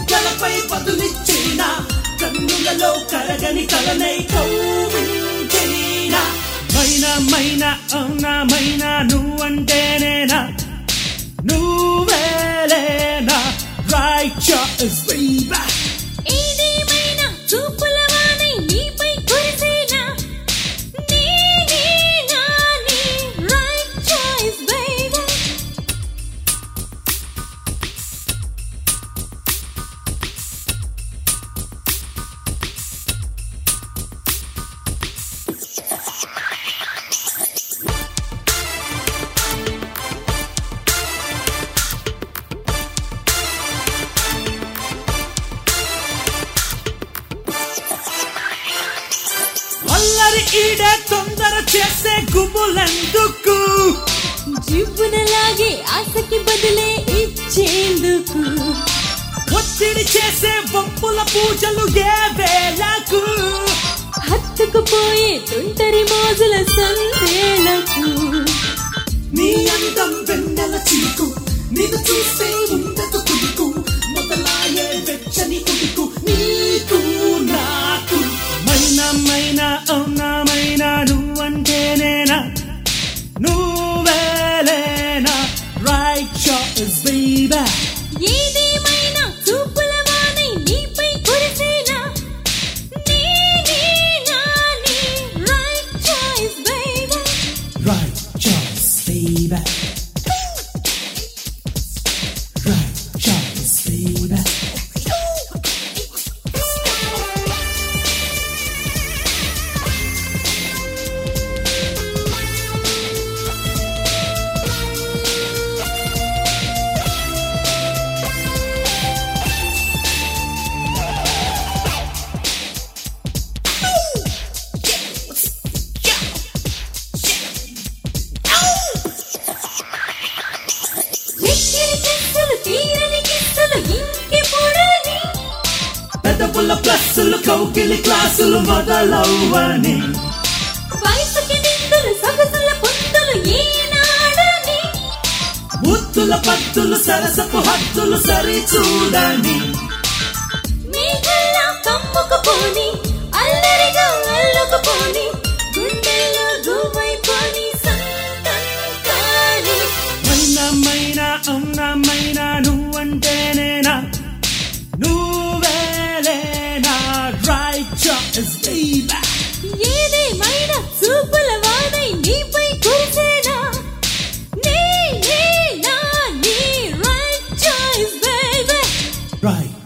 బుగ్గలపై బదులిచ్చేనా కన్నులలో కరగని కలనై కౌవించేనా మైనా మైనా అవునా మైనా నువ్వంటేనేనా నువ్వేలేనా రైట్ చాయిస్ బేబీ ఏదేమైనా చూపుల వానై నీపై కురిసేనా నేనేనా నీ right choice, baby. అల్లరి ఈడే తొందర చేసే గుబులెందుకు జివ్వునలాగే ఆశకి బదులే ఇచ్చేందుకు ఒత్తిడి చేసే వంపుల పూజలు ఏ వేళకు హత్తుకుపోయే తుంటరి మోజుల సందేలకు నీ అందం వెన్నెల చీకు నిన్ను చూస్తే ఉండదు కుదుకు మొదలాయే వెచ్చని ఉడుకు నీకు నాకు మైనా మైనా అవునా మైనా నువ్వంటేనేనా నువ్వేలేనా రైట్ చాయిస్ బేబీ ఏదేమైనా చూపుల వానై నీపై కురిసేనా నేనేనా నీ right choice, baby. Right choice, baby. Right choice, baby. వెక్కిలి కిస్సులు, తీరని కిస్సులు, ఇంకెప్పుడని? పెదవుల ప్లస్సులు కౌకిలి క్లాసులు మొదలవ్వని వయసుకి నిందులు, సొగసుల పొత్తులు ఏనాడని? ముత్తుల పత్తులు సరసపు హత్తులు సరి చూడని మేఘల్లా కమ్ముకుపోని, అల్లరిగా అల్లుకుపోని, గుండెల్లో గుమైపోని సొంతం కాని. మైనా మైనా అవునా మైనా నువ్వంటేనేనా నువ్వేలేనా రైట్ చాయిస్ బేబీ ఏదేమైనా చూపుల వానై నీపై కురిసేనా? నేనేనా నీ right choice, baby. Right